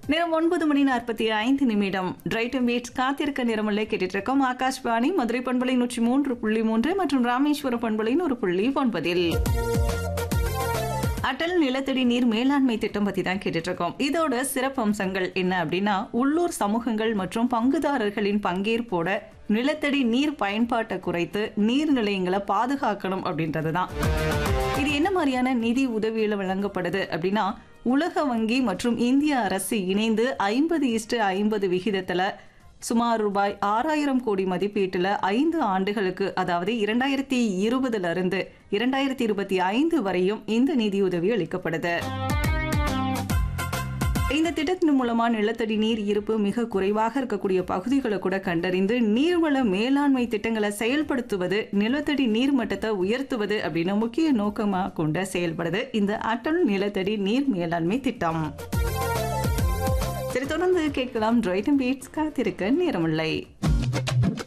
நேரம் ஒன்பது மணி நாற்பத்தி ஐந்து நிமிடம் டிரைட்டம் பீட்ஸ் காத்திருக்க நிறமல்ல கேட்டுட்டு இருக்கோம் ஆகாஷ்வாணி மதுரை பண்பலை நூற்றி மூன்று புள்ளி மூன்று மற்றும் ராமேஸ்வர பண்பலை நூறு புள்ளி ஒன்பதில் அடல் நிலத்தடி நீர் மேலாண்மை திட்டம் பத்தி தான் கேட்டுட்டு இருக்கோம் இதோட சிறப்பு அம்சங்கள் என்ன அப்படின்னா உள்ளூர் சமூகங்கள் மற்றும் பங்குதாரர்களின் பங்கேற்போட நிலத்தடி நீர் பயன்பாட்டை குறைத்து நீர்நிலையங்களை பாதுகாக்கணும் அப்படின்றது தான் இது என்ன மாதிரியான நிதி உதவியில வழங்கப்படுது அப்படின்னா உலக வங்கி மற்றும் இந்திய அரசு இணைந்து ஐம்பது இஸ்டு ஐம்பது விகிதத்துல சுமார் ரூபாய் ஆறாயிரம் கோடி மதிப்பீட்டுல ஐந்து ஆண்டுகளுக்கு அதாவது இரண்டாயிரத்தி இருபதுல இருந்து இரண்டாயிரத்தி இருபத்தி ஐந்து வரையும் இந்த நிதியுதவி அளிக்கப்படுது இந்த திட்டத்தின் மூலமா நிலத்தடி நீர் இருப்பு மிக குறைவாக இருக்கக்கூடிய பகுதிகளை கூட கண்டறிந்து நீர்வள மேலாண்மை திட்டங்களை செயல்படுத்துவது நிலத்தடி நீர் மட்டத்தை உயர்த்துவது அப்படின்னு முக்கிய நோக்கமா கொண்ட செயல்படுது இந்த அட்டல் நிலத்தடி நீர் மேலாண்மை திட்டம் சரி தொடர்ந்து கேட்கலாம் டிரைட்டன் பீட்ஸ் காத்திருக்க நேரமில்லை